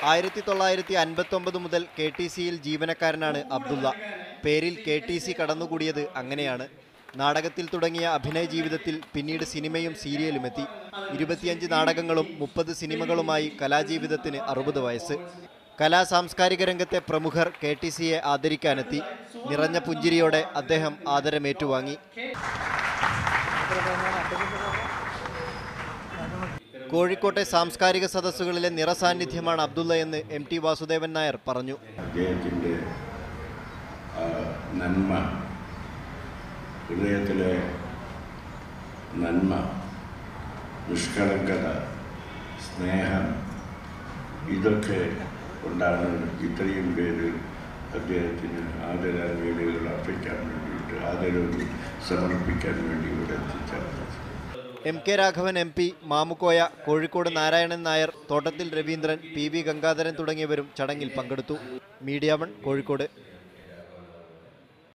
ആയിരത്തി തൊള്ളായിരത്തി അൻപത്തൊമ്പത് മുതൽ കെ ടി സിയിൽ ജീവനക്കാരനാണ് അബ്ദുള്ള പേരിൽ കെ ടി സി കടന്നുകൂടിയത് അങ്ങനെയാണ് നാടകത്തിൽ തുടങ്ങിയ അഭിനയ ജീവിതത്തിൽ പിന്നീട് സിനിമയും സീരിയലും എത്തി ഇരുപത്തിയഞ്ച് നാടകങ്ങളും മുപ്പത് സിനിമകളുമായി കലാജീവിതത്തിന് അറുപത് വയസ്സ് കലാ സാംസ്കാരിക രംഗത്തെ പ്രമുഖർ കെ ടി സിയെ ആദരിക്കാനെത്തി നിറഞ്ഞ പുഞ്ചിരിയോടെ അദ്ദേഹം ആദരമേറ്റുവാങ്ങി കോഴിക്കോട്ടെ സാംസ്കാരിക സദസ്സുകളിലെ നിറസാന്നിധ്യമാണ് അബ്ദുള്ള എന്ന് എം ടി വാസുദേവൻ നായർ പറഞ്ഞു അദ്ദേഹത്തിൻ്റെ ആ, നന്മ ഹൃദയത്തിലെ നന്മ നിഷ്കളങ്കത സ്നേഹം ഇതൊക്കെ കൊണ്ടാണ് ഇത്രയും പേര് അദ്ദേഹത്തിന് ആദരാഞ്ജലികൾ അർപ്പിക്കാൻ വേണ്ടിയിട്ട് ആദരവ് സമർപ്പിക്കാൻ വേണ്ടി ഇവിടെ എത്തിച്ചേർന്നത് M K Raghavan M P Mamukkoya Kozhikode Narayanan Nair Thottathil Raveendran P V Gangadharan തുടങ്ങിയവരും ചടങ്ങിൽ പങ്കെടുത്തു മീഡിയ വൺ കോഴിക്കോട്